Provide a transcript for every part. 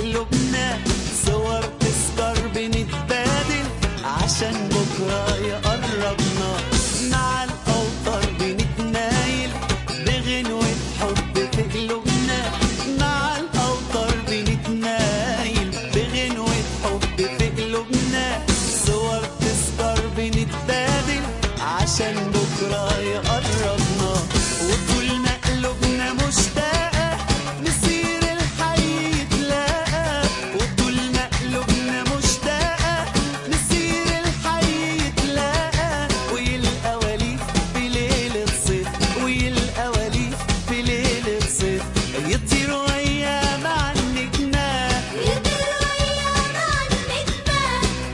قلوبنا صور تذكر بنتبادل عشان بكرة يقربنا مع الأوتار بنتنايل بغنوة حب في قلوبنا مع الأوتار بنتنايل بغنوة حب في قلوبنا صور تذكر بنتبادل عشان بكرة يقربنا وطول ما قلوبنا مشتاقة مسير الحي يتلاقى وطول ما قلوبنا مشتاقة مسير الحي يتلاقى ويلقى وليد في ليلة صيف ويلقى وليد في ليلة صيف يطير وياه مع النجمة يطير وياه مع النجمة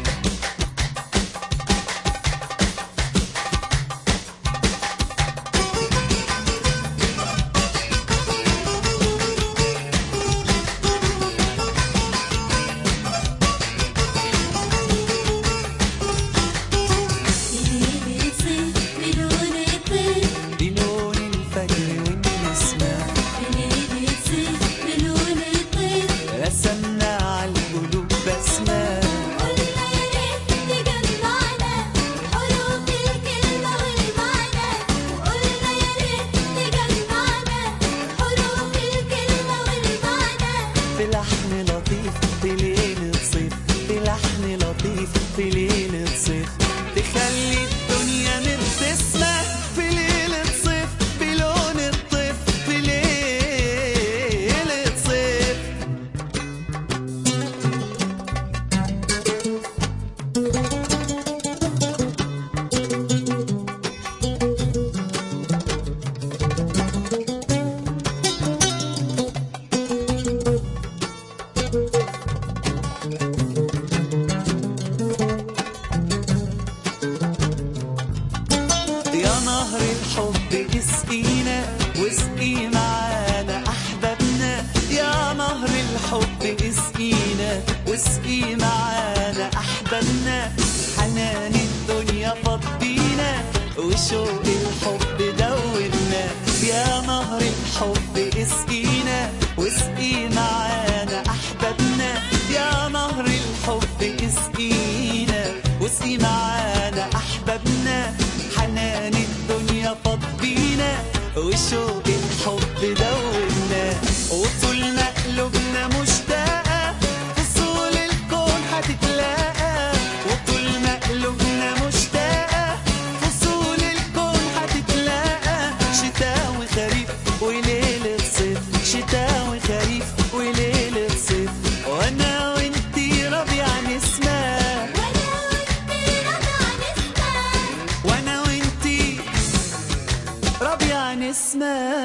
ليلة صيف بلون الطيف بلون الفجر والنسمة ليلة صيف بلون الطيف رسمنا على القلوب بسمة قلنا يا ريت تجمعنا حروف الكلمة والمعنى قلنا يا ريت تجمعنا حروف الكلمة والمعنى في لحن لطيف في ليلة صيف في لحن لطيف في ليلة صيف تخلي الدنيا مبتسمة في ليلة صيف بلون الطيف في ليلة صيف يا نهر الحب اسقينا واسقي معانا احبابنا يا نهر الحب اسقينا واسقي معانا احبابنا حنان الدنيا فضينا وشوق الحب دوبنا يا نهر الحب اسقينا واسقي معانا احبابنا يا نهر الحب اسقينا واسقي معانا احبابنا حنان الدنيا فضينا وشوق الحب دوبنا وطول ما قلوبنا مشتاقة فصول الكون هتتلاقى وطول ما قلوبنا مشتاقة فصول الكون هتتلاقى شتاء وخريف وليلة صيف شتاء وخريف وليلة صيف وانا وانتي ربيع نسمة وانا وانتي رضا نسمع وانا وانتي ربيع نسمة